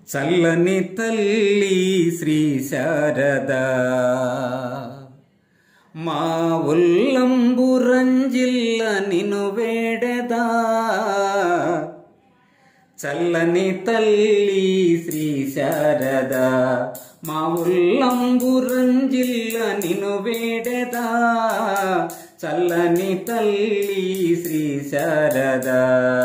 చల్లని తల్లి శ్రీ శారదా మా ఉల్లంబు రంజిల్ల నిను వేడెదా చల్లని తల్లి శ్రీ శారదా మా ఉల్లంబు రంజిల్ల నిను వేడెదా చల్లని తల్లి శ్రీ శారదా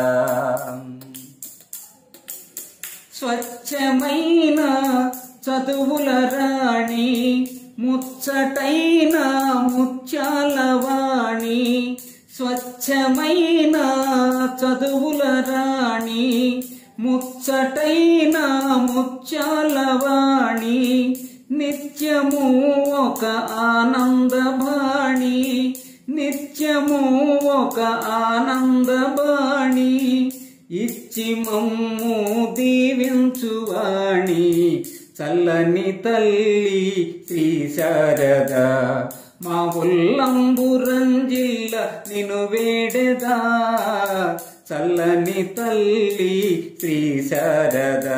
స్వచ్ఛమైన చదువుల రాణి ముచ్చటైన ముత్యాల వాణి స్వచ్ఛమైన చదువుల రాణి ముచ్చటైన ముత్యాల వాణి నిత్యము ఒక ఆనందబాణి నిత్యము ఒక ఆనందబాణి ఇచ్చి మమ్ము దీవించువాణి చల్లని తల్లి శ్రీ శారద మా ఉల్లంబు రంజిల్ల నిను వేడెదా చల్లని తల్లి శ్రీ శారదా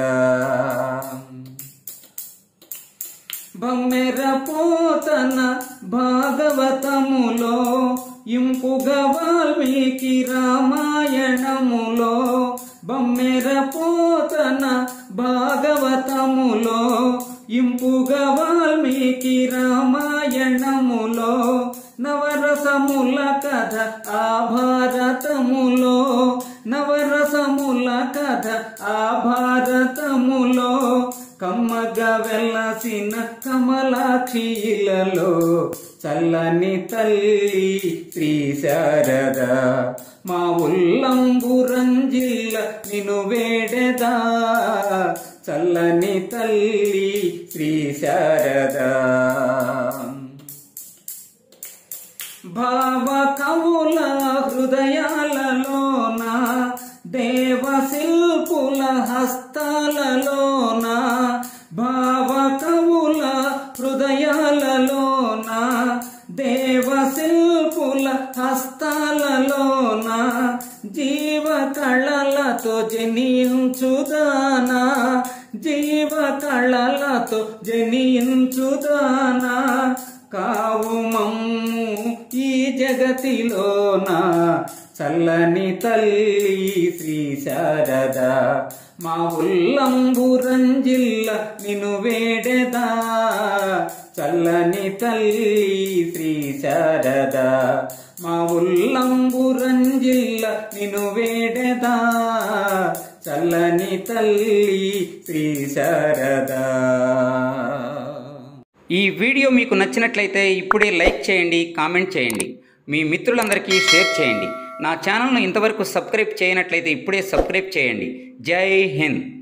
బమ్మెర పోతన భాగవతములో ఇంపుగా వాల్మీకి రామాయణములో బమ్మెర పోతన భాగవతములో ఇంపుగా వాల్మీకి రామాయణములో నవరసముల కథ ఆ భారతములో నవరసముల కథ ఆ భారతములో కమ్మగా వెల్లసిన కమలాక్షిలలో చల్లని తల్లి శ్రీ శారద మా ఉల్లంబు రంజిల్ల నిను వేడెదా చల్లని తల్లి శ్రీ శారదా భావ కవుల హృదయాలలోన దేవ శిల్పుల హస్తాలలోన భావ కవుల హృదయాలలోన దేవ శిల్పుల హస్తాలలోన జీవ కళలతో జనించుదానా జీవ కళలతో జనించుదానా కావు మమ్ము ఈ జగతిలోన చల్లని తల్లి శ్రీ శారద మా ఉల్లంబు రంజిల్ల నిను వేడెదా చల్లని తల్లి శ్రీ శారద మా ఉల్లంబు రంజిల్ల నిను వేడెదా చల్లని తల్లి శ్రీ శారదా ఈ వీడియో మీకు నచ్చినట్లయితే ఇప్పుడే లైక్ చేయండి కామెంట్ చేయండి మీ మిత్రులందరికీ షేర్ చేయండి నా ఛానల్ను ఇంతవరకు సబ్స్క్రైబ్ చేయనట్లయితే ఇప్పుడే సబ్స్క్రైబ్ చేయండి జై హింద్